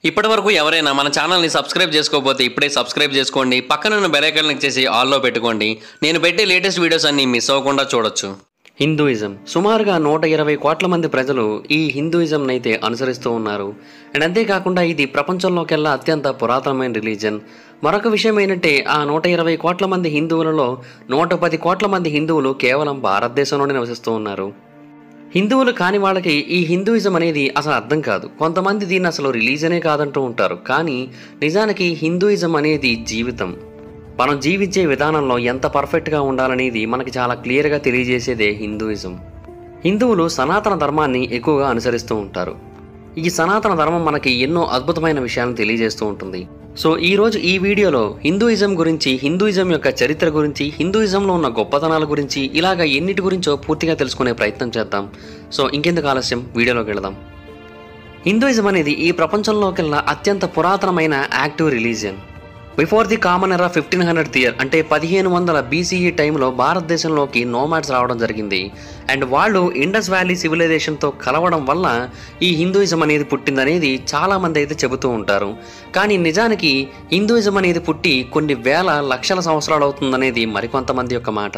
ఇప్పటి వరకు ఎవరైనా మన ఛానల్ని సబ్స్క్రైబ్ చేసుకోకపోతే ఇప్పుడే సబ్స్క్రైబ్ చేసుకోండి పక్కనున్న బెల్ ఐకాన్ క్లిక్ చేసి ఆల్లో పెట్టుకోండి నేను పెట్టే లేటెస్ట్ వీడియోస్ అన్ని మిస్ అవ్వకుండా చూడొచ్చు హిందూయిజం సుమారుగా నూట ఇరవై కోట్ల మంది ప్రజలు ఈ హిందూయిజం అయితే అనుసరిస్తూ ఉన్నారు అండ్ అంతేకాకుండా ఇది ప్రపంచంలోకెల్లా అత్యంత పురాతనమైన రిలీజన్ మరొక విషయం ఏంటంటే ఆ నూట ఇరవై కోట్ల మంది హిందువులలో నూట పది కోట్ల మంది హిందువులు కేవలం భారతదేశంలోనే నివసిస్తూ ఉన్నారు హిందువులు కాని వాళ్ళకి ఈ హిందూయిజం అనేది అసలు అర్థం కాదు కొంతమంది దీన్ని అసలు రిలీజనే కాదంటూ ఉంటారు కానీ నిజానికి హిందూయిజం అనేది జీవితం మనం జీవించే విధానంలో ఎంత పర్ఫెక్ట్గా ఉండాలనేది మనకి చాలా క్లియర్గా తెలియజేసేదే హిందూయిజం హిందువులు సనాతన ధర్మాన్ని ఎక్కువగా అనుసరిస్తూ ఉంటారు ఈ సనాతన ధర్మం మనకి ఎన్నో అద్భుతమైన విషయాలను తెలియజేస్తూ ఉంటుంది సో ఈ రోజు ఈ వీడియోలో హిందూయిజం గురించి హిందూయిజం యొక్క చరిత్ర గురించి హిందూయిజంలో ఉన్న గొప్పతనాల గురించి ఇలాగ ఎన్నిటి గురించో పూర్తిగా తెలుసుకునే ప్రయత్నం చేద్దాం సో ఇంకెందుకు ఆలస్యం వీడియోలోకి వెళదాం హిందూయిజం అనేది ఈ ప్రపంచంలోకెల్లా అత్యంత పురాతనమైన active religion before the common era fifteen hundred year అంటే పదిహేను వందల బీసీఈ టైంలో భారతదేశంలోకి నోమాడ్స్ రావడం జరిగింది అండ్ వాళ్ళు ఇండస్ వ్యాలీ సివిలైజేషన్తో కలవడం వల్ల ఈ హిందూయిజం అనేది పుట్టిందనేది చాలామంది అయితే చెబుతూ ఉంటారు కానీ నిజానికి హిందూయిజం అనేది పుట్టి కొన్ని వేల లక్షల సంవత్సరాలు అవుతుందనేది మరికొంతమంది యొక్క మాట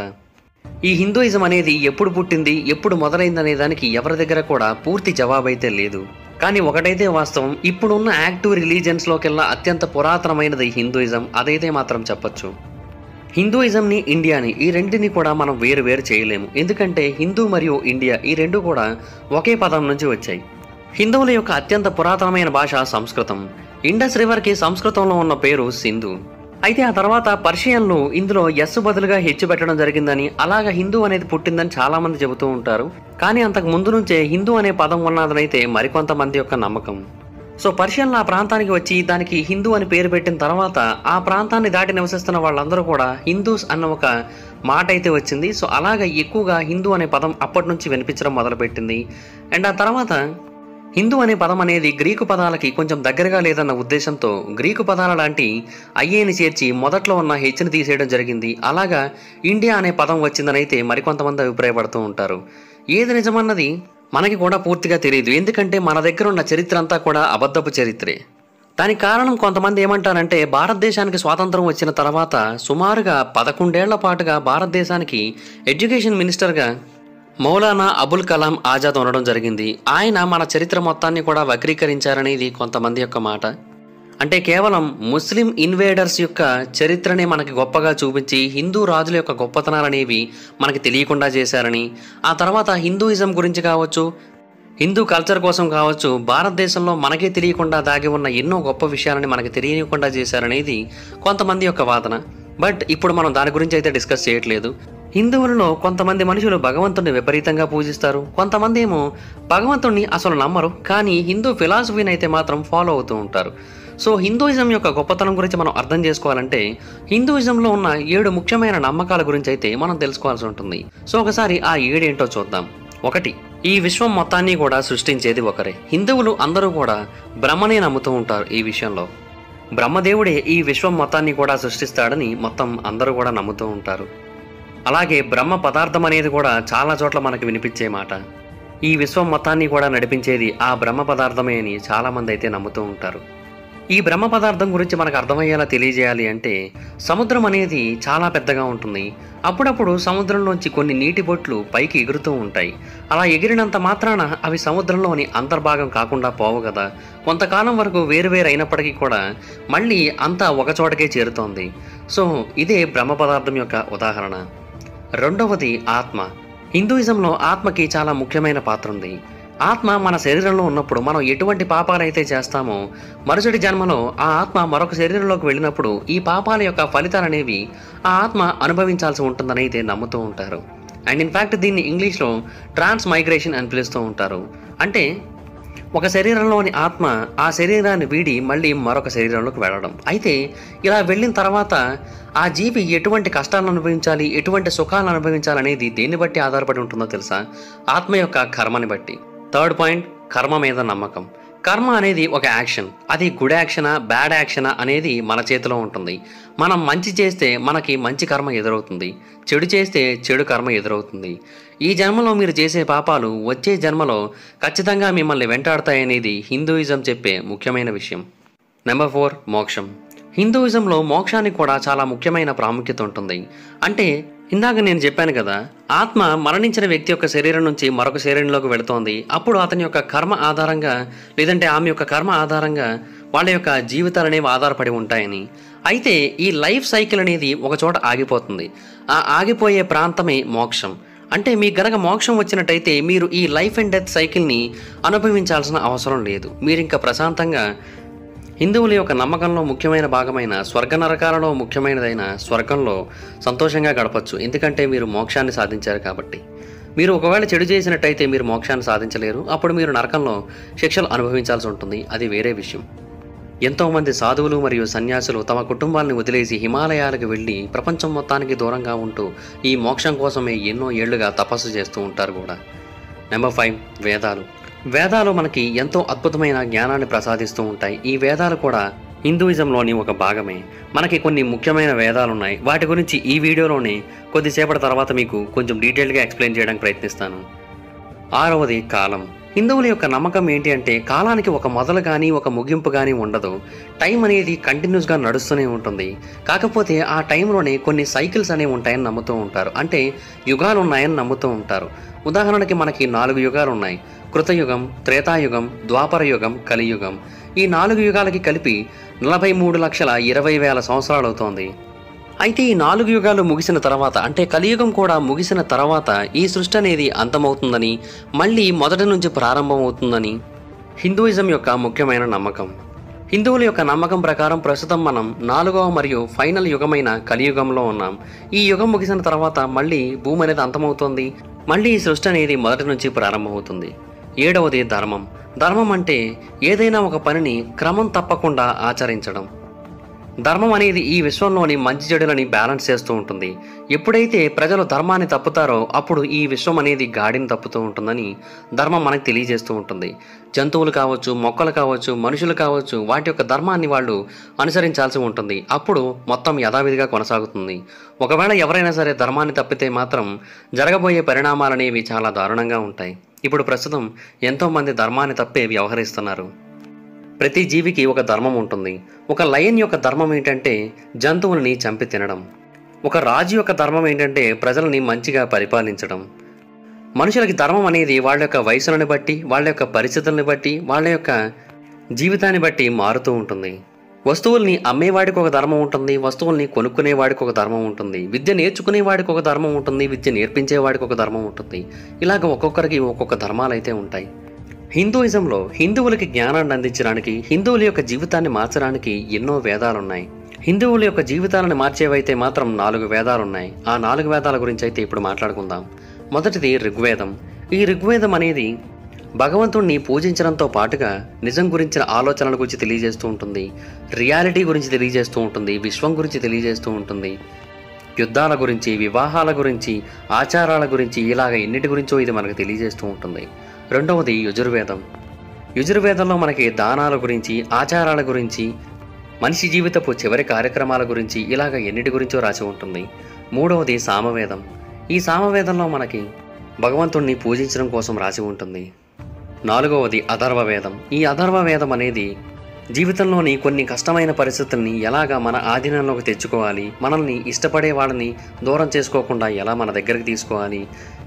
ఈ హిందూయిజం అనేది ఎప్పుడు పుట్టింది ఎప్పుడు మొదలైందనే దానికి ఎవరి దగ్గర కూడా పూర్తి జవాబైతే లేదు కానీ ఒకటైతే వాస్తవం ఇప్పుడున్న యాక్టివ్ రిలీజియన్స్లోకెల్లా అత్యంత పురాతనమైనది హిందూయిజం అదైతే మాత్రం చెప్పొచ్చు హిందూయిజంని ఇండియాని ఈ రెంటిని కూడా మనం వేరు వేరు చేయలేము ఎందుకంటే హిందూ మరియు ఇండియా ఈ రెండు కూడా ఒకే పదం నుంచి వచ్చాయి హిందువుల యొక్క అత్యంత పురాతనమైన భాష సంస్కృతం ఇండస్ రివర్కి సంస్కృతంలో ఉన్న పేరు సింధు అయితే ఆ తర్వాత పర్షియన్లు ఇందులో ఎస్ బదులుగా హెచ్చు పెట్టడం జరిగిందని అలాగా హిందూ అనేది పుట్టిందని చాలా మంది చెబుతూ ఉంటారు కానీ అంతకు ముందు నుంచే హిందూ అనే పదం ఉన్నదనైతే మరికొంతమంది యొక్క నమ్మకం సో పర్షియన్లు ఆ ప్రాంతానికి వచ్చి దానికి హిందూ అని పేరు పెట్టిన తర్వాత ఆ ప్రాంతాన్ని దాటి నివసిస్తున్న వాళ్ళందరూ కూడా హిందూస్ అన్న ఒక మాట అయితే వచ్చింది సో అలాగా ఎక్కువగా హిందూ అనే పదం అప్పటి నుంచి వినిపించడం మొదలుపెట్టింది అండ్ ఆ తర్వాత హిందూ అనే పదం అనేది గ్రీకు పదాలకి కొంచెం దగ్గరగా లేదన్న ఉద్దేశంతో గ్రీకు పదాల లాంటి ఐఏని చేర్చి మొదట్లో ఉన్న హెచ్ని తీసేయడం జరిగింది అలాగా ఇండియా అనే పదం వచ్చిందనైతే మరికొంతమంది అభిప్రాయపడుతూ ఉంటారు ఏది నిజమన్నది మనకి కూడా పూర్తిగా తెలియదు ఎందుకంటే మన దగ్గర ఉన్న చరిత్ర అంతా కూడా అబద్ధపు చరిత్రే దానికి కారణం కొంతమంది ఏమంటారంటే భారతదేశానికి స్వాతంత్రం వచ్చిన తర్వాత సుమారుగా పదకొండేళ్ల పాటుగా భారతదేశానికి ఎడ్యుకేషన్ మినిస్టర్గా మౌలానా అబుల్ కలాం ఆజాద్ ఉండడం జరిగింది ఆయన మన చరిత్ర మొత్తాన్ని కూడా వక్రీకరించారనేది కొంతమంది యొక్క మాట అంటే కేవలం ముస్లిం ఇన్వేడర్స్ యొక్క చరిత్రనే మనకి గొప్పగా చూపించి హిందూ రాజుల యొక్క గొప్పతనాలనేవి మనకి తెలియకుండా చేశారని ఆ తర్వాత హిందూయిజం గురించి కావచ్చు హిందూ కల్చర్ కోసం కావచ్చు భారతదేశంలో మనకే తెలియకుండా దాగి ఉన్న ఎన్నో గొప్ప విషయాలని మనకి తెలియకుండా చేశారనేది కొంతమంది యొక్క వాదన బట్ ఇప్పుడు మనం దాని గురించి అయితే డిస్కస్ చేయట్లేదు హిందువులలో కొంతమంది మనుషులు భగవంతుడిని విపరీతంగా పూజిస్తారు కొంతమంది ఏమో భగవంతుడిని అసలు నమ్మరు కానీ హిందూ ఫిలాసఫీని అయితే మాత్రం ఫాలో అవుతూ ఉంటారు సో హిందూయిజం యొక్క గొప్పతనం గురించి మనం అర్థం చేసుకోవాలంటే హిందూయిజంలో ఉన్న ఏడు ముఖ్యమైన నమ్మకాల గురించి అయితే మనం తెలుసుకోవాల్సి ఉంటుంది సో ఒకసారి ఆ ఏడేంటో చూద్దాం ఒకటి ఈ విశ్వం మొత్తాన్ని కూడా సృష్టించేది ఒకరే హిందువులు అందరూ కూడా బ్రహ్మనే నమ్ముతూ ఉంటారు ఈ విషయంలో బ్రహ్మదేవుడే ఈ విశ్వం మొత్తాన్ని కూడా సృష్టిస్తాడని మొత్తం అందరూ కూడా నమ్ముతూ ఉంటారు అలాగే బ్రహ్మ పదార్థం అనేది కూడా చాలా చోట్ల మనకు వినిపించే మాట ఈ విశ్వం మొత్తాన్ని కూడా నడిపించేది ఆ బ్రహ్మ పదార్థమే అని చాలామంది అయితే నమ్ముతూ ఉంటారు ఈ బ్రహ్మ పదార్థం గురించి మనకు అర్థమయ్యేలా తెలియజేయాలి అంటే సముద్రం అనేది చాలా పెద్దగా ఉంటుంది అప్పుడప్పుడు సముద్రంలోంచి కొన్ని నీటి బొట్లు పైకి ఎగురుతూ ఉంటాయి అలా ఎగిరినంత మాత్రాన అవి సముద్రంలోని అంతర్భాగం కాకుండా పోవు కదా కొంతకాలం వరకు వేరువేరు అయినప్పటికీ కూడా మళ్ళీ అంతా ఒకచోటకే చేరుతోంది సో ఇదే బ్రహ్మ పదార్థం యొక్క ఉదాహరణ రెండవది ఆత్మ హిందూయిజంలో ఆత్మకి చాలా ముఖ్యమైన పాత్ర ఉంది ఆత్మ మన శరీరంలో ఉన్నప్పుడు మనం ఎటువంటి పాపాలైతే చేస్తామో మరుసటి జన్మలో ఆ ఆత్మ మరొక శరీరంలోకి వెళ్ళినప్పుడు ఈ పాపాల యొక్క ఫలితాలు అనేవి ఆ ఆత్మ అనుభవించాల్సి ఉంటుందని అయితే నమ్ముతూ ఉంటారు అండ్ ఇన్ఫ్యాక్ట్ దీన్ని ఇంగ్లీష్లో ట్రాన్స్ మైగ్రేషన్ అని పిలుస్తూ ఉంటారు అంటే ఒక శరీరంలోని ఆత్మ ఆ శరీరాన్ని వీడి మళ్ళీ మరొక శరీరంలోకి వెళ్ళడం అయితే ఇలా వెళ్ళిన తర్వాత ఆ జీవి ఎటువంటి కష్టాలను అనుభవించాలి ఎటువంటి సుఖాలను అనుభవించాలి అనేది దేన్ని బట్టి ఆధారపడి ఉంటుందో తెలుసా ఆత్మ యొక్క కర్మని బట్టి థర్డ్ పాయింట్ కర్మ మీద నమ్మకం కర్మ అనేది ఒక యాక్షన్ అది గుడ్ యాక్షనా బ్యాడ్ యాక్షనా అనేది మన చేతిలో ఉంటుంది మనం మంచి చేస్తే మనకి మంచి కర్మ ఎదురవుతుంది చెడు చేస్తే చెడు కర్మ ఎదురవుతుంది ఈ జన్మలో మీరు చేసే పాపాలు వచ్చే జన్మలో ఖచ్చితంగా మిమ్మల్ని వెంటాడతాయనేది హిందూయిజం చెప్పే ముఖ్యమైన విషయం నెంబర్ ఫోర్ మోక్షం హిందూయిజంలో మోక్షానికి కూడా చాలా ముఖ్యమైన ప్రాముఖ్యత ఉంటుంది అంటే ఇందాక నేను చెప్పాను కదా ఆత్మ మరణించిన వ్యక్తి యొక్క శరీరం నుంచి మరొక శరీరంలోకి వెళుతోంది అప్పుడు అతని యొక్క కర్మ ఆధారంగా లేదంటే ఆమె యొక్క కర్మ ఆధారంగా వాళ్ళ యొక్క జీవితాలు అనేవి ఆధారపడి ఉంటాయని అయితే ఈ లైఫ్ సైకిల్ అనేది ఒక చోట ఆగిపోతుంది ఆ ఆగిపోయే ప్రాంతమే మోక్షం అంటే మీకు గనక మోక్షం వచ్చినట్టయితే మీరు ఈ లైఫ్ అండ్ డెత్ సైకిల్ని అనుభవించాల్సిన అవసరం లేదు మీరు ఇంకా ప్రశాంతంగా హిందువుల యొక్క నమ్మకంలో ముఖ్యమైన భాగమైన స్వర్గ నరకాలలో ముఖ్యమైనదైన స్వర్గంలో సంతోషంగా గడపచ్చు ఎందుకంటే మీరు మోక్షాన్ని సాధించారు కాబట్టి మీరు ఒకవేళ చెడు చేసినట్టయితే మీరు మోక్షాన్ని సాధించలేరు అప్పుడు మీరు నరకంలో శిక్షలు అనుభవించాల్సి ఉంటుంది అది వేరే విషయం ఎంతోమంది సాధువులు మరియు సన్యాసులు తమ కుటుంబాలను వదిలేసి హిమాలయాలకు వెళ్ళి ప్రపంచం మొత్తానికి దూరంగా ఉంటూ ఈ మోక్షం కోసమే ఎన్నో ఏళ్లుగా తపస్సు చేస్తూ ఉంటారు కూడా నెంబర్ ఫైవ్ వేదాలు వేదాలు మనకి ఎంతో అద్భుతమైన జ్ఞానాన్ని ప్రసాదిస్తూ ఉంటాయి ఈ వేదాలు కూడా హిందూయిజంలోని ఒక భాగమే మనకి కొన్ని ముఖ్యమైన వేదాలు ఉన్నాయి వాటి గురించి ఈ వీడియోలోనే కొద్దిసేపటి తర్వాత మీకు కొంచెం డీటెయిల్గా ఎక్స్ప్లెయిన్ చేయడానికి ప్రయత్నిస్తాను ఆరవది కాలం హిందువుల యొక్క నమ్మకం ఏంటి అంటే కాలానికి ఒక మొదలు కానీ ఒక ముగింపు కానీ ఉండదు టైం అనేది కంటిన్యూస్గా నడుస్తూనే ఉంటుంది కాకపోతే ఆ టైంలోనే కొన్ని సైకిల్స్ అనేవి ఉంటాయని నమ్ముతూ ఉంటారు అంటే యుగాలు ఉన్నాయని నమ్ముతూ ఉంటారు ఉదాహరణకి మనకి నాలుగు యుగాలు ఉన్నాయి కృతయుగం త్రేతాయుగం ద్వాపర యుగం కలియుగం ఈ నాలుగు యుగాలకి కలిపి నలభై మూడు లక్షల ఇరవై వేల సంవత్సరాలు అవుతోంది అయితే ఈ నాలుగు యుగాలు ముగిసిన తర్వాత అంటే కలియుగం కూడా ముగిసిన తర్వాత ఈ సృష్టి అనేది అంతమవుతుందని మళ్ళీ మొదటి నుంచి ప్రారంభమవుతుందని హిందూయిజం యొక్క ముఖ్యమైన నమ్మకం హిందువుల యొక్క నమ్మకం ప్రకారం ప్రస్తుతం మనం నాలుగవ మరియు ఫైనల్ యుగమైన కలియుగంలో ఉన్నాం ఈ యుగం ముగిసిన తర్వాత మళ్ళీ భూమి అనేది అంతమవుతుంది మళ్ళీ ఈ సృష్టి అనేది మొదటి నుంచి ప్రారంభమవుతుంది ఏడవది ధర్మం ధర్మం అంటే ఏదైనా ఒక పనిని క్రమం తప్పకుండా ఆచరించడం ధర్మం అనేది ఈ విశ్వంలోని మంచి చెడులని బ్యాలెన్స్ చేస్తూ ఉంటుంది ఎప్పుడైతే ప్రజలు ధర్మాన్ని తప్పుతారో అప్పుడు ఈ విశ్వం అనేది గాడిని తప్పుతూ ఉంటుందని ధర్మం మనకు తెలియజేస్తూ ఉంటుంది జంతువులు కావచ్చు మొక్కలు కావచ్చు మనుషులు కావచ్చు వాటి యొక్క ధర్మాన్ని వాళ్ళు అనుసరించాల్సి ఉంటుంది అప్పుడు మొత్తం యథావిధిగా కొనసాగుతుంది ఒకవేళ ఎవరైనా సరే ధర్మాన్ని తప్పితే మాత్రం జరగబోయే పరిణామాలు అనేవి చాలా దారుణంగా ఉంటాయి ఇప్పుడు ప్రస్తుతం ఎంతోమంది ధర్మాన్ని తప్పే వ్యవహరిస్తున్నారు ప్రతి జీవికి ఒక ధర్మం ఉంటుంది ఒక లయన్ యొక్క ధర్మం ఏంటంటే జంతువులని చంపి తినడం ఒక రాజు యొక్క ధర్మం ఏంటంటే ప్రజలని మంచిగా పరిపాలించడం మనుషులకి ధర్మం అనేది వాళ్ళ యొక్క వయసులను బట్టి వాళ్ళ యొక్క పరిస్థితులను బట్టి వాళ్ళ యొక్క జీవితాన్ని బట్టి మారుతూ ఉంటుంది వస్తువుల్ని అమ్మేవాడికి ఒక ధర్మం ఉంటుంది వస్తువుల్ని కొనుక్కునేవాడికి ఒక ధర్మం ఉంటుంది విద్య నేర్చుకునేవాడికి ఒక ధర్మం ఉంటుంది విద్య నేర్పించేవాడికి ఒక ధర్మం ఉంటుంది ఇలాగ ఒక్కొక్కరికి ఒక్కొక్క ధర్మాలు అయితే ఉంటాయి హిందూయిజంలో హిందువులకి జ్ఞానాన్ని అందించడానికి హిందువుల యొక్క జీవితాన్ని మార్చడానికి ఎన్నో వేదాలున్నాయి హిందువుల యొక్క జీవితాలను మార్చేవైతే మాత్రం నాలుగు వేదాలున్నాయి ఆ నాలుగు వేదాల గురించి అయితే ఇప్పుడు మాట్లాడుకుందాం మొదటిది ఋగ్వేదం ఈ ఋగ్వేదం అనేది భగవంతుణ్ణి పూజించడంతో పాటుగా నిజం గురించిన ఆలోచనల గురించి తెలియజేస్తూ ఉంటుంది రియాలిటీ గురించి తెలియజేస్తూ ఉంటుంది విశ్వం గురించి తెలియజేస్తూ ఉంటుంది యుద్ధాల గురించి వివాహాల గురించి ఆచారాల గురించి ఇలాగ ఎన్నిటి గురించో ఇది మనకు తెలియజేస్తూ ఉంటుంది రెండవది యజుర్వేదం యజుర్వేదంలో మనకి దానాల గురించి ఆచారాల గురించి మనిషి జీవితపు చివరి కార్యక్రమాల గురించి ఇలాగ ఎన్నిటి గురించో రాసి ఉంటుంది మూడవది సామవేదం ఈ సామవేదంలో మనకి భగవంతుణ్ణి పూజించడం కోసం రాసి ఉంటుంది నాలుగవది అథర్వ వేదం ఈ అథర్వ వేదం అనేది జీవితంలోని కొన్ని కష్టమైన పరిస్థితుల్ని ఎలాగా మన ఆధీనంలోకి తెచ్చుకోవాలి మనల్ని ఇష్టపడే వాళ్ళని దూరం చేసుకోకుండా ఎలా మన దగ్గరికి తీసుకోవాలి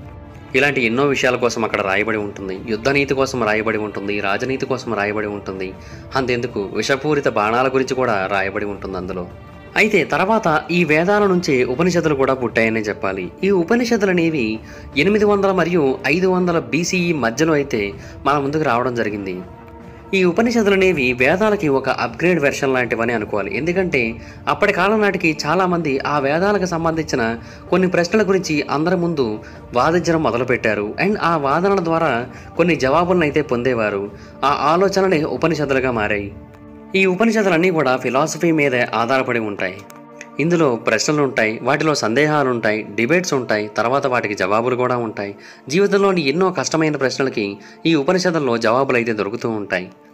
ఇలాంటి ఎన్నో విషయాల కోసం అక్కడ రాయబడి ఉంటుంది యుద్ధ నీతి కోసం రాయబడి ఉంటుంది రాజనీతి కోసం రాయబడి ఉంటుంది అంతెందుకు విషపూరిత బాణాల గురించి కూడా రాయబడి ఉంటుంది అందులో అయితే తర్వాత ఈ వేదాల నుంచి ఉపనిషత్తులు కూడా పుట్టాయనే చెప్పాలి ఈ ఉపనిషత్తులు అనేవి ఎనిమిది వందల మరియు ఐదు వందల బీసీఈ మధ్యలో అయితే మన ముందుకు రావడం జరిగింది ఈ ఉపనిషత్తులు అనేవి వేదాలకి ఒక అప్గ్రేడ్ వెర్షన్ లాంటివని అనుకోవాలి ఎందుకంటే అప్పటి కాలం నాటికి చాలామంది ఆ వేదాలకు సంబంధించిన కొన్ని ప్రశ్నల గురించి అందరి ముందు వాదించడం మొదలుపెట్టారు అండ్ ఆ వాదనల ద్వారా కొన్ని జవాబులను అయితే పొందేవారు ఆ ఆలోచనలే ఉపనిషత్తులుగా మారాయి ఈ ఉపనిషత్తులన్నీ కూడా ఫిలాసఫీ మీదే ఆధారపడి ఉంటాయి ఇందులో ప్రశ్నలు ఉంటాయి వాటిలో సందేహాలు ఉంటాయి డిబేట్స్ ఉంటాయి తర్వాత వాటికి జవాబులు కూడా ఉంటాయి జీవితంలోని ఎన్నో కష్టమైన ప్రశ్నలకి ఈ ఉపనిషత్తుల్లో జవాబులు అయితే దొరుకుతూ ఉంటాయి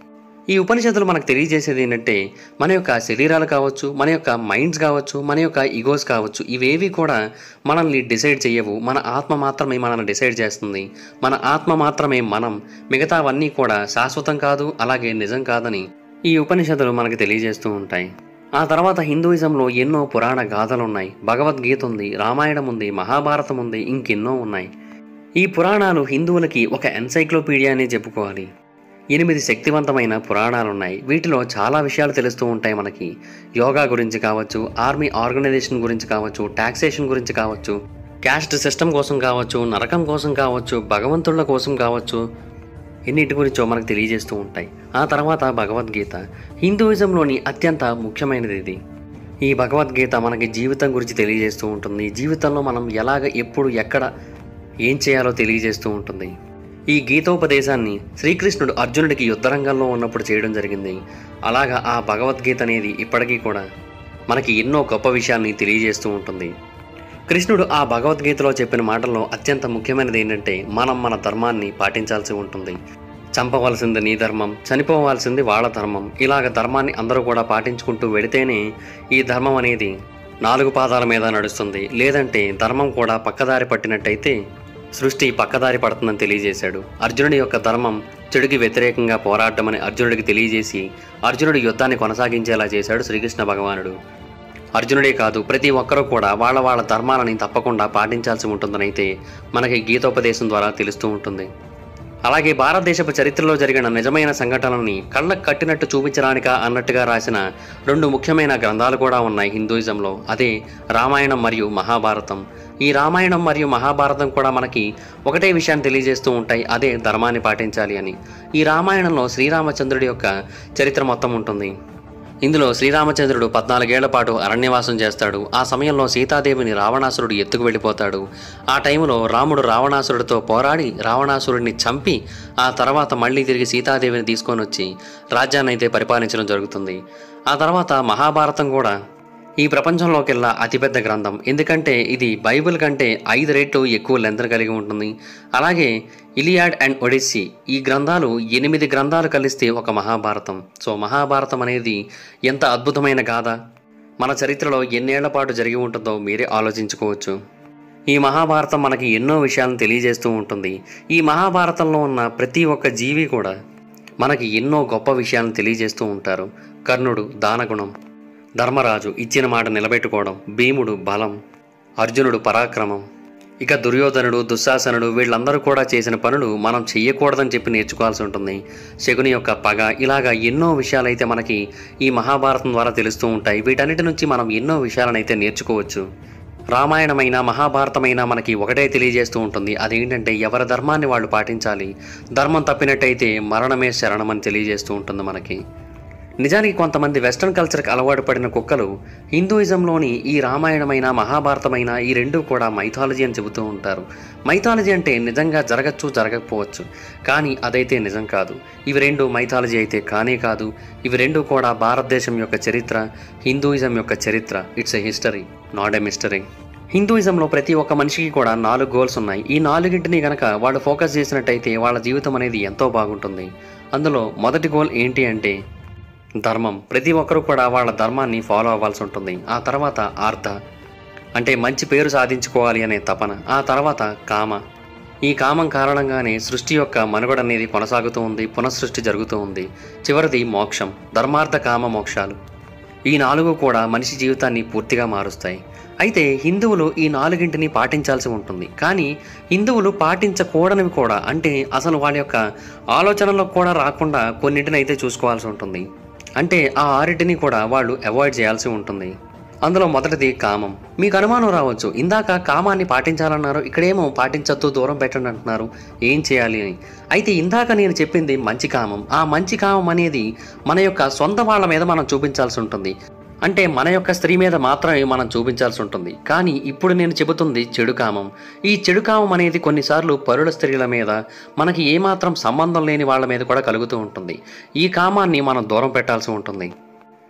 ఈ ఉపనిషత్తులు మనకు తెలియజేసేది ఏంటంటే మన యొక్క శరీరాలు కావచ్చు మన యొక్క మైండ్స్ కావచ్చు మన యొక్క ఈగోస్ కావచ్చు ఇవేవి కూడా మనల్ని డిసైడ్ చేయవు మన ఆత్మ మాత్రమే మనల్ని డిసైడ్ చేస్తుంది మన ఆత్మ మాత్రమే మనం మిగతావన్నీ కూడా శాశ్వతం కాదు అలాగే నిజం కాదని ఈ ఉపనిషత్తులు మనకు తెలియజేస్తూ ఉంటాయి ఆ తర్వాత హిందూయిజంలో ఎన్నో పురాణ గాథలు ఉన్నాయి భగవద్గీత ఉంది రామాయణం ఉంది మహాభారతం ఉంది ఇంకెన్నో ఉన్నాయి ఈ పురాణాలు హిందువులకి ఒక ఎన్సైక్లోపీడియా అనే చెప్పుకోవాలి ఎనిమిది శక్తివంతమైన పురాణాలు ఉన్నాయి వీటిలో చాలా విషయాలు తెలుస్తూ ఉంటాయి మనకి యోగా గురించి కావచ్చు ఆర్మీ ఆర్గనైజేషన్ గురించి కావచ్చు టాక్సేషన్ గురించి కావచ్చు క్యాస్ట్ సిస్టమ్ కోసం కావచ్చు నరకం కోసం కావచ్చు భగవంతుళ్ళ కోసం కావచ్చు ఎన్నిటి గురించో మనకు తెలియజేస్తూ ఉంటాయి ఆ తర్వాత భగవద్గీత హిందూయిజంలోని అత్యంత ముఖ్యమైనది ఇది ఈ భగవద్గీత మనకి జీవితం గురించి తెలియజేస్తూ ఉంటుంది జీవితంలో మనం ఎలాగ ఎప్పుడు ఎక్కడ ఏం చేయాలో తెలియజేస్తూ ఉంటుంది ఈ గీతోపదేశాన్ని శ్రీకృష్ణుడు అర్జునుడికి యుద్ధరంగంలో ఉన్నప్పుడు చేయడం జరిగింది అలాగా ఆ భగవద్గీత అనేది ఇప్పటికీ కూడా మనకి ఎన్నో గొప్ప విషయాల్ని తెలియజేస్తూ ఉంటుంది కృష్ణుడు ఆ భగవద్గీతలో చెప్పిన మాటల్లో అత్యంత ముఖ్యమైనది ఏంటంటే మనం మన ధర్మాన్ని పాటించాల్సి ఉంటుంది చంపవలసింది నీ ధర్మం చనిపోవాల్సింది వాళ్ళ ధర్మం ఇలాగ ధర్మాన్ని అందరూ కూడా పాటించుకుంటూ వెడితేనే ఈ ధర్మం అనేది నాలుగు పాదాల మీద నడుస్తుంది లేదంటే ధర్మం కూడా పక్కదారి పట్టినట్టయితే సృష్టి పక్కదారి పడుతుందని తెలియజేశాడు అర్జునుడి యొక్క ధర్మం చెడుకి వ్యతిరేకంగా పోరాడమని అర్జునుడికి తెలియజేసి అర్జునుడి యుద్ధాన్ని కొనసాగించేలా చేశాడు శ్రీకృష్ణ భగవానుడు అర్జునుడే కాదు ప్రతి ఒక్కరూ కూడా వాళ్ళ వాళ్ళ ధర్మాలని తప్పకుండా పాటించాల్సి ఉంటుందనైతే మనకి గీతోపదేశం ద్వారా తెలుస్తూ ఉంటుంది అలాగే భారతదేశపు చరిత్రలో జరిగిన నిజమైన సంఘటనల్ని కళ్ళకు కట్టినట్టు చూపించడానిక అన్నట్టుగా రాసిన రెండు ముఖ్యమైన గ్రంథాలు కూడా ఉన్నాయి హిందూయిజంలో అదే రామాయణం మరియు మహాభారతం ఈ రామాయణం మరియు మహాభారతం కూడా మనకి ఒకటే విషయాన్ని తెలియజేస్తూ ఉంటాయి అదే ధర్మాన్ని పాటించాలి అని ఈ రామాయణంలో శ్రీరామచంద్రుడి యొక్క చరిత్ర మొత్తం ఉంటుంది ఇందులో శ్రీరామచంద్రుడు పద్నాలుగేళ్ల పాటు అరణ్యవాసం చేస్తాడు ఆ సమయంలో సీతాదేవిని రావణాసురుడు ఎత్తుకు వెళ్ళిపోతాడు ఆ టైంలో రాముడు రావణాసురుడితో పోరాడి రావణాసురుడిని చంపి ఆ తర్వాత మళ్ళీ తిరిగి సీతాదేవిని తీసుకొని వచ్చి రాజ్యాన్ని అయితే పరిపాలించడం జరుగుతుంది ఆ తర్వాత మహాభారతం కూడా ఈ ప్రపంచంలోకెల్లా అతిపెద్ద గ్రంథం ఎందుకంటే ఇది బైబిల్ కంటే ఐదు రెట్లు ఎక్కువ లెంత్ కలిగి ఉంటుంది అలాగే ఇలియాడ్ అండ్ ఒడిస్సీ ఈ గ్రంథాలు ఎనిమిది గ్రంథాలు కలిస్తే ఒక మహాభారతం సో మహాభారతం అనేది ఎంత అద్భుతమైన గాథ మన చరిత్రలో ఎన్నేళ్ల పాటు జరిగి ఉంటుందో మీరే ఆలోచించుకోవచ్చు ఈ మహాభారతం మనకి ఎన్నో విషయాలను తెలియజేస్తూ ఉంటుంది ఈ మహాభారతంలో ఉన్న ప్రతి ఒక్క జీవి కూడా మనకి ఎన్నో గొప్ప విషయాలను తెలియజేస్తూ ఉంటారు కర్ణుడు దానగుణం ధర్మరాజు ఇచ్చిన మాట నిలబెట్టుకోవడం భీముడు బలం అర్జునుడు పరాక్రమం ఇక దుర్యోధనుడు దుశ్శాసనుడు వీళ్ళందరూ కూడా చేసిన పనులు మనం చెయ్యకూడదని చెప్పి నేర్చుకోవాల్సి ఉంటుంది శకుని యొక్క పగ ఇలాగా ఎన్నో విషయాలైతే మనకి ఈ మహాభారతం ద్వారా తెలుస్తూ ఉంటాయి వీటన్నిటి నుంచి మనం ఎన్నో విషయాలనైతే నేర్చుకోవచ్చు రామాయణమైన మహాభారతమైన మనకి ఒకటే తెలియజేస్తూ ఉంటుంది అదేంటంటే ఎవరి ధర్మాన్ని వాళ్ళు పాటించాలి ధర్మం తప్పినట్టయితే మరణమే శరణమని తెలియజేస్తూ ఉంటుంది మనకి నిజానికి కొంతమంది వెస్ట్రన్ కల్చర్కి అలవాటు పడిన కుక్కలు హిందూయిజంలోని ఈ రామాయణమైన మహాభారతమైన ఈ రెండు కూడా మైథాలజీ అని చెబుతూ ఉంటారు మైథాలజీ అంటే నిజంగా జరగచ్చు జరగకపోవచ్చు కానీ అదైతే నిజం కాదు ఇవి రెండు మైథాలజీ అయితే కానే కాదు ఇవి రెండు కూడా భారతదేశం యొక్క చరిత్ర హిందూయిజం యొక్క చరిత్ర it's a history not a mystery హిందూయిజంలో ప్రతి ఒక్క మనిషికి కూడా నాలుగు గోల్స్ ఉన్నాయి ఈ నాలుగింటిని గనక వాళ్ళు ఫోకస్ చేసినట్టయితే వాళ్ళ జీవితం అనేది ఎంతో బాగుంటుంది అందులో మొదటి గోల్ ఏంటి అంటే ధర్మం ప్రతి ఒక్కరూ కూడా వాళ్ళ ధర్మాన్ని ఫాలో అవ్వాల్సి ఉంటుంది ఆ తర్వాత ఆర్ధ అంటే మంచి పేరు సాధించుకోవాలి అనే తపన ఆ తర్వాత కామ ఈ కామం కారణంగానే సృష్టి యొక్క మనుగడ అనేది కొనసాగుతూ ఉంది పునఃసృష్టి జరుగుతూ ఉంది చివరిది మోక్షం ధర్మార్థ కామ మోక్షాలు ఈ నాలుగు కూడా మనిషి జీవితాన్ని పూర్తిగా మారుస్తాయి అయితే హిందువులు ఈ నాలుగింటిని పాటించాల్సి ఉంటుంది కానీ హిందువులు పాటించకూడనివి కూడా అంటే అసలు వాళ్ళ యొక్క ఆలోచనలకు కూడా రాకుండా కొన్నింటిని అయితే చూసుకోవాల్సి ఉంటుంది అంటే ఆ ఆరిటిని కూడా వాళ్ళు అవాయిడ్ చేయాల్సి ఉంటుంది అందులో మొదటిది కామం మీకు అనుమానం రావచ్చు ఇందాక కామాన్ని పాటించాలన్నారు ఇక్కడేమో పాటించొద్దు దూరం పెట్టండి అంటున్నారు ఏం చేయాలి అని అయితే ఇందాక నేను చెప్పింది మంచి కామం ఆ మంచి కామం అనేది మన యొక్క సొంత వాళ్ళ మీద మనం చూపించాల్సి ఉంటుంది అంటే మన యొక్క స్త్రీ మీద మాత్రమే మనం చూపించాల్సి ఉంటుంది కానీ ఇప్పుడు నేను చెబుతుంది చెడు కామం ఈ చెడు కామం అనేది కొన్నిసార్లు పరుల స్త్రీల మీద మనకి ఏమాత్రం సంబంధం లేని వాళ్ళ మీద కూడా కలుగుతూ ఉంటుంది ఈ కామాన్ని మనం దూరం పెట్టాల్సి ఉంటుంది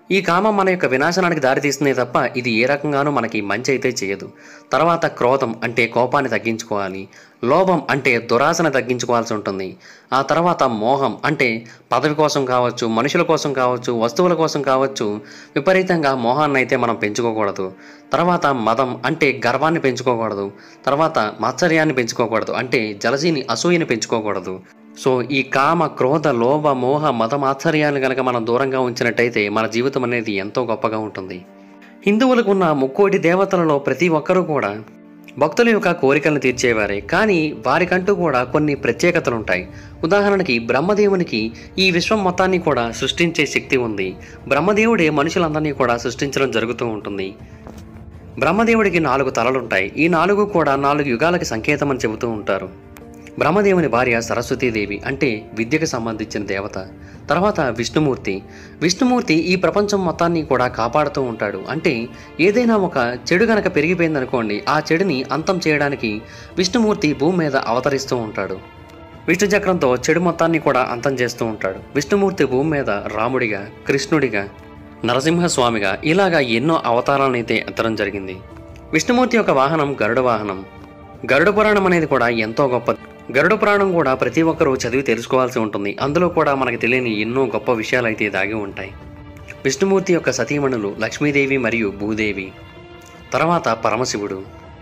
ఈ కామం మన యొక్క వినాశనానికి దారితీస్తుంది తప్ప ఇది ఏ రకంగానూ మనకి మంచి అయితే చేయదు తర్వాత క్రోధం అంటే కోపాన్ని తగ్గించుకోవాలి లోభం అంటే దురాశను తగ్గించుకోవాల్సి ఉంటుంది ఆ తర్వాత మోహం అంటే పదవి కోసం కావచ్చు మనుషుల కోసం కావచ్చు వస్తువుల కోసం కావచ్చు విపరీతంగా మోహాన్ని అయితే మనం పెంచుకోకూడదు తర్వాత మదం అంటే గర్వాన్ని పెంచుకోకూడదు తర్వాత మాత్సర్యాన్ని పెంచుకోకూడదు అంటే జలసీని అసూయని పెంచుకోకూడదు సో ఈ కామ క్రోధ లోభ మోహ మత మాత్సర్యాలను కనుక మనం దూరంగా ఉంచినట్టయితే మన జీవితం అనేది ఎంతో గొప్పగా ఉంటుంది హిందువులకు ఉన్న ముక్కోటి దేవతలలో ప్రతి ఒక్కరూ కూడా భక్తుల యొక్క కోరికలను తీర్చేవారే కానీ వారికంటూ కూడా కొన్ని ప్రత్యేకతలు ఉంటాయి ఉదాహరణకి బ్రహ్మదేవునికి ఈ విశ్వం మొత్తాన్ని కూడా సృష్టించే శక్తి ఉంది బ్రహ్మదేవుడే మనుషులందరినీ కూడా సృష్టించడం జరుగుతూ ఉంటుంది బ్రహ్మదేవుడికి నాలుగు తలలుంటాయి ఈ నాలుగు కూడా నాలుగు యుగాలకి సంకేతం అని చెబుతూ ఉంటారు బ్రహ్మదేవుని భార్య సరస్వతీదేవి అంటే విద్యకు సంబంధించిన దేవత తర్వాత విష్ణుమూర్తి విష్ణుమూర్తి ఈ ప్రపంచం మొత్తాన్ని కూడా కాపాడుతూ ఉంటాడు అంటే ఏదైనా ఒక చెడు గనక పెరిగిపోయిందనుకోండి ఆ చెడుని అంతం చేయడానికి విష్ణుమూర్తి భూమి మీద అవతరిస్తూ ఉంటాడు విష్ణు చక్రంతో చెడు మొత్తాన్ని కూడా అంతం చేస్తూ ఉంటాడు విష్ణుమూర్తి భూమి మీద రాముడిగా కృష్ణుడిగా నరసింహస్వామిగా ఇలాగా ఎన్నో అవతారాలను అయితే ఎత్తడం జరిగింది విష్ణుమూర్తి యొక్క వాహనం గరుడ వాహనం గరుడ పురాణం అనేది కూడా ఎంతో గొప్పది గరుడ పురాణం కూడా ప్రతి ఒక్కరూ చదివి తెలుసుకోవాల్సి ఉంటుంది అందులో కూడా మనకు తెలియని ఎన్నో గొప్ప విషయాలు అయితే దాగి ఉంటాయి విష్ణుమూర్తి యొక్క సతీమణులు లక్ష్మీదేవి మరియు భూదేవి తర్వాత పరమశివుడు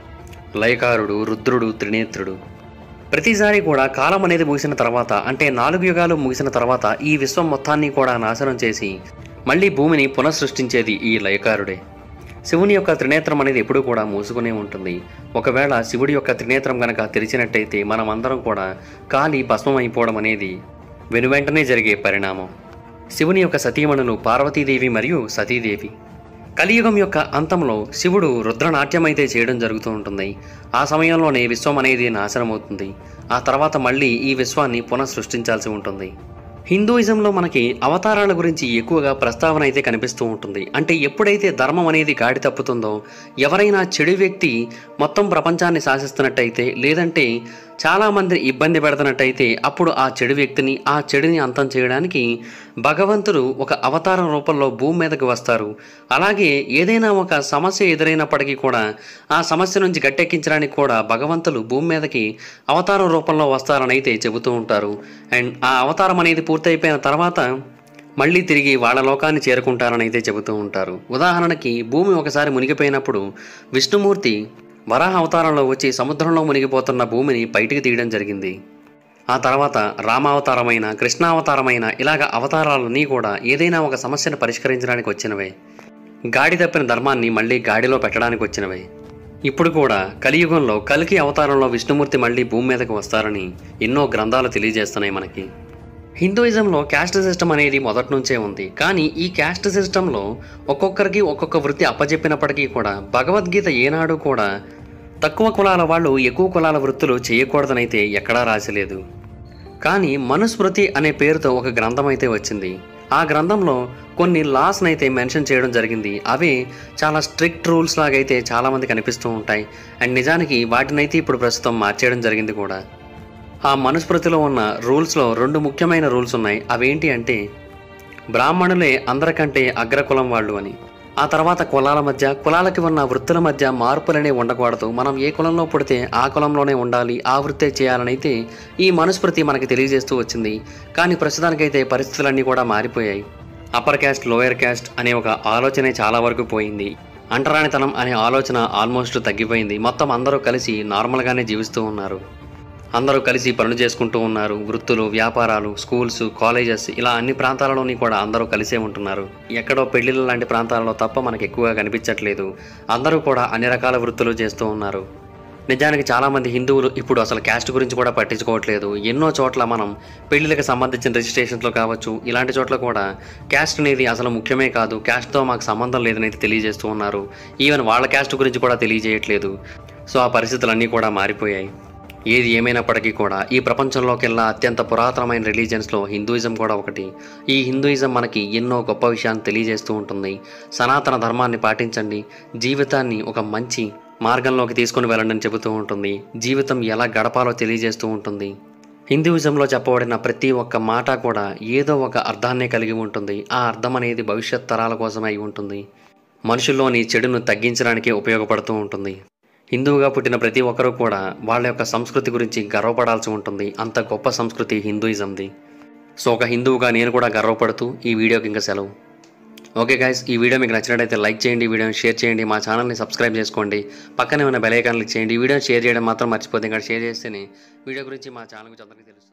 లయకారుడు రుద్రుడు త్రినేత్రుడు ప్రతిసారి కూడా కాలం అనేది ముగిసిన తర్వాత అంటే నాలుగు యుగాలు ముగిసిన తర్వాత ఈ విశ్వం మొత్తాన్ని కూడా నాశనం చేసి మళ్ళీ భూమిని పునఃసృష్టించేది ఈ లయకారుడే శివుని యొక్క త్రినేత్రం అనేది ఎప్పుడూ కూడా మూసుకునే ఉంటుంది ఒకవేళ శివుడి యొక్క త్రినేత్రం గనక తెరిచినట్టయితే మనం అందరం కూడా కాలి భస్మం అయిపోవడం అనేది వెనువెంటనే జరిగే పరిణామం శివుని యొక్క సతీమణులు పార్వతీదేవి మరియు సతీదేవి కలియుగం యొక్క అంతంలో శివుడు రుద్రనాట్యం అయితే చేయడం జరుగుతూ ఉంటుంది ఆ సమయంలోనే విశ్వం అనేది నాశనమవుతుంది ఆ తర్వాత మళ్ళీ ఈ విశ్వాన్ని పునఃసృష్టించాల్సి ఉంటుంది హిందూయిజంలో మనకి అవతారాల గురించి ఎక్కువగా ప్రస్తావన అయితే కనిపిస్తూ ఉంటుంది అంటే ఎప్పుడైతే ధర్మం అనేది గాడి తప్పుతుందో ఎవరైనా చెడు వ్యక్తి మొత్తం ప్రపంచాన్ని శాసిస్తున్నట్టయితే లేదంటే చాలామంది ఇబ్బంది పెడుతున్నట్టయితే అప్పుడు ఆ చెడు వ్యక్తిని ఆ చెడుని అంతం చేయడానికి భగవంతుడు ఒక అవతారం రూపంలో భూమి మీదకి వస్తారు అలాగే ఏదైనా ఒక సమస్య ఎదురైనప్పటికీ కూడా ఆ సమస్య నుంచి గట్టెక్కించడానికి కూడా భగవంతులు భూమి మీదకి అవతారం రూపంలో వస్తారని అయితే చెబుతూ ఉంటారు అండ్ ఆ అవతారం అనేది పూర్తయిపోయిన తర్వాత మళ్ళీ తిరిగి వాళ్ళ లోకాన్ని చేరుకుంటారని అయితే చెబుతూ ఉంటారు ఉదాహరణకి భూమి ఒకసారి మునిగిపోయినప్పుడు విష్ణుమూర్తి వరాహ అవతారంలో వచ్చి సముద్రంలో మునిగిపోతున్న భూమిని బయటికి తీయడం జరిగింది ఆ తర్వాత రామావతారమైన కృష్ణావతారమైన ఇలాగ అవతారాలన్నీ కూడా ఏదైనా ఒక సమస్యను పరిష్కరించడానికి వచ్చినవే గాడి తప్పిన ధర్మాన్ని మళ్ళీ గాడిలో పెట్టడానికి వచ్చినవే ఇప్పుడు కూడా కలియుగంలో కలికి అవతారంలో విష్ణుమూర్తి మళ్ళీ భూమి మీదకి వస్తారని ఎన్నో గ్రంథాలు తెలియజేస్తున్నాయి మనకి హిందూయిజంలో క్యాస్ట్ సిస్టమ్ అనేది మొదటి నుంచే ఉంది కానీ ఈ క్యాస్ట్ సిస్టంలో ఒక్కొక్కరికి ఒక్కొక్క వృత్తి అప్పచెప్పినప్పటికీ కూడా భగవద్గీత ఏనాడు కూడా తక్కువ కులాల వాళ్ళు ఎక్కువ కులాల వృత్తులు చేయకూడదనైతే ఎక్కడా రాసలేదు కానీ మనుస్మృతి అనే పేరుతో ఒక గ్రంథం అయితే వచ్చింది ఆ గ్రంథంలో కొన్ని లాస్ని అయితే మెన్షన్ చేయడం జరిగింది అవే చాలా స్ట్రిక్ట్ రూల్స్ లాగైతే చాలామంది కనిపిస్తూ ఉంటాయి అండ్ నిజానికి వాటినైతే ఇప్పుడు ప్రస్తుతం మార్చేయడం జరిగింది కూడా ఆ మనుస్మృతిలో ఉన్న రూల్స్లో రెండు ముఖ్యమైన రూల్స్ ఉన్నాయి అవేంటి అంటే బ్రాహ్మణులే అందరికంటే అగ్రకులం వాళ్ళు అని ఆ తర్వాత కులాల మధ్య కులాలకి ఉన్న వృత్తుల మధ్య మార్పులనే ఉండకూడదు మనం ఏ కులంలో పుడితే ఆ కులంలోనే ఉండాలి ఆ వృత్తే చేయాలని అయితే ఈ మనుస్మృతి మనకి తెలియజేస్తూ వచ్చింది కానీ ప్రస్తుతానికైతే పరిస్థితులన్నీ కూడా మారిపోయాయి అప్పర్ క్యాస్ట్ లోయర్ క్యాస్ట్ అనే ఒక ఆలోచనే చాలా వరకు పోయింది అంటరానితనం అనే ఆలోచన ఆల్మోస్ట్ తగ్గిపోయింది మొత్తం అందరూ కలిసి నార్మల్గానే జీవిస్తూ ఉన్నారు అందరూ కలిసి పనులు చేసుకుంటూ ఉన్నారు వృత్తులు వ్యాపారాలు స్కూల్స్ కాలేజెస్ ఇలా అన్ని ప్రాంతాలలోని కూడా అందరూ కలిసే ఉంటున్నారు ఎక్కడో పెళ్లిళ్ళ లాంటి ప్రాంతాలలో తప్ప మనకు ఎక్కువగా కనిపించట్లేదు అందరూ కూడా అన్ని రకాల వృత్తులు చేస్తూ ఉన్నారు నిజానికి చాలామంది హిందువులు ఇప్పుడు అసలు క్యాస్ట్ గురించి కూడా పట్టించుకోవట్లేదు ఎన్నో చోట్ల మనం పెళ్లిళ్ళకి సంబంధించిన రిజిస్ట్రేషన్స్లో కావచ్చు ఇలాంటి చోట్ల కూడా క్యాస్ట్ అనేది అసలు ముఖ్యమే కాదు క్యాస్ట్తో మాకు సంబంధం లేదని అయితే తెలియజేస్తూ ఉన్నారు ఈవెన్ వాళ్ళ క్యాస్ట్ గురించి కూడా తెలియజేయట్లేదు సో ఆ పరిస్థితులన్నీ కూడా మారిపోయాయి ఏది ఏమైనప్పటికీ కూడా ఈ ప్రపంచంలోకెల్లా అత్యంత పురాతనమైన రిలీజియన్స్లో హిందూయిజం కూడా ఒకటి ఈ హిందూయిజం మనకి ఎన్నో గొప్ప విషయాన్ని తెలియజేస్తూ ఉంటుంది సనాతన ధర్మాన్ని పాటించండి జీవితాన్ని ఒక మంచి మార్గంలోకి తీసుకొని వెళ్ళండి అని చెబుతూ ఉంటుంది జీవితం ఎలా గడపాలో తెలియజేస్తూ ఉంటుంది హిందూయిజంలో చెప్పబడిన ప్రతి ఒక్క మాట కూడా ఏదో ఒక అర్థాన్నే కలిగి ఉంటుంది ఆ అర్థం అనేది భవిష్యత్ తరాల కోసమే అయి ఉంటుంది మనుషుల్లోని చెడును తగ్గించడానికి ఉపయోగపడుతూ ఉంటుంది హిందువుగా పుట్టిన ప్రతి ఒక్కరూ కూడా వాళ్ళ యొక్క సంస్కృతి గురించి గర్వపడాల్సి ఉంటుంది అంత గొప్ప సంస్కృతి హిందూయిజంది సో ఒక హిందువుగా నేను కూడా గర్వపడుతూ ఈ వీడియోకి ఇంకా సెలవు ఓకే గైస్ ఈ వీడియో మీకు నచ్చినట్టయితే లైక్ చేయండి ఈ వీడియోని షేర్ చేయండి మా ఛానల్ని సబ్స్క్రైబ్ చేసుకోండి పక్కనే ఉన్న బెల్ ఐకాన్ క్లిక్ చేయండి ఈ వీడియోని షేర్ చేయడం మాత్రం మర్చిపోతే ఇంకా షేర్ చేస్తేనే వీడియో గురించి మా ఛానల్ గురించి అందరికీ తెలుస్తుంది